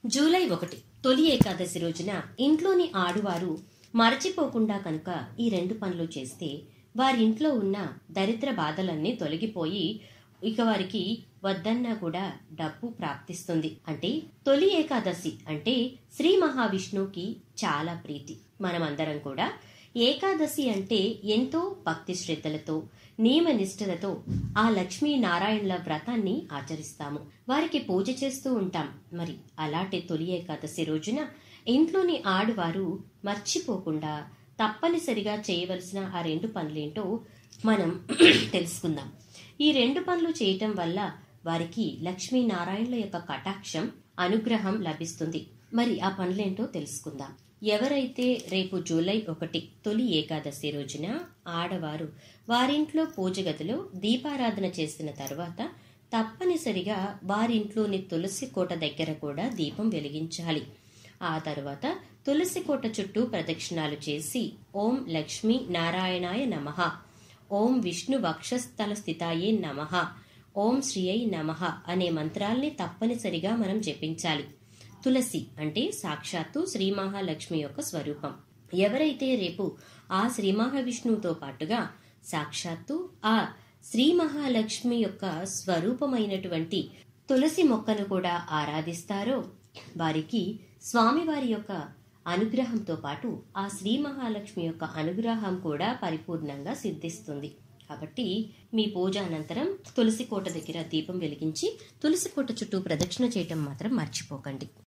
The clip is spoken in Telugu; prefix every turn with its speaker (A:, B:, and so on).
A: జూలై ఒకటి తొలి ఏకాదశి రోజున ఇంట్లోని ఆడువారు మరచిపోకుండా కనుక ఈ రెండు పనులు చేస్తే వారి ఇంట్లో ఉన్న దరిద్ర బాధలన్నీ తొలగిపోయి ఇక వారికి వద్దన్నా కూడా డబ్బు ప్రాప్తిస్తుంది అంటే తొలి ఏకాదశి అంటే శ్రీ మహావిష్ణువుకి చాలా ప్రీతి మనమందరం కూడా ఏకాదశి అంటే ఎంతో భక్తి శ్రద్ధలతో నియమ నిష్ఠలతో ఆ లక్ష్మీ నారాయణుల వ్రతాన్ని ఆచరిస్తాము వారికి పూజ చేస్తూ ఉంటాం మరి అలాంటి తొలి ఏకాదశి రోజున ఇంట్లోని ఆడవారు మర్చిపోకుండా తప్పనిసరిగా చేయవలసిన ఆ రెండు పనులేంటో మనం తెలుసుకుందాం ఈ రెండు పనులు చేయటం వల్ల వారికి లక్ష్మీనారాయణుల యొక్క కటాక్షం అనుగ్రహం లభిస్తుంది మరి ఆ పనులేంటో తెలుసుకుందాం ఎవరైతే రేపు జూలై ఒకటి తొలి ఏకాదశి రోజున ఆడవారు వారింట్లో పూజ గదిలో దీపారాధన చేసిన తర్వాత తప్పనిసరిగా వారింట్లోని తులసి కోట దగ్గర కూడా దీపం వెలిగించాలి ఆ తర్వాత తులసి కోట చుట్టూ ప్రదక్షిణాలు చేసి ఓం లక్ష్మీ నారాయణాయ నమః ఓం విష్ణు వక్షస్థల స్థితాయే నమః ఓం శ్రీయై నమః అనే మంత్రాల్ని తప్పనిసరిగా మనం జపించాలి తులసి అంటే సాక్షాత్తు శ్రీ మహాలక్ష్మి యొక్క స్వరూపం ఎవరైతే రేపు ఆ శ్రీ మహావిష్ణువుతో పాటుగా సాక్షాత్తు ఆ శ్రీ మహాలక్ష్మి యొక్క స్వరూపమైనటువంటి తులసి మొక్కను కూడా ఆరాధిస్తారో వారికి స్వామివారి యొక్క అనుగ్రహంతో పాటు ఆ శ్రీ మహాలక్ష్మి యొక్క అనుగ్రహం కూడా పరిపూర్ణంగా సిద్ధిస్తుంది కాబట్టి మీ పూజ అనంతరం తులసి కోట దగ్గర దీపం వెలిగించి తులసి కోట చుట్టూ ప్రదక్షిణ చేయటం మాత్రం మర్చిపోకండి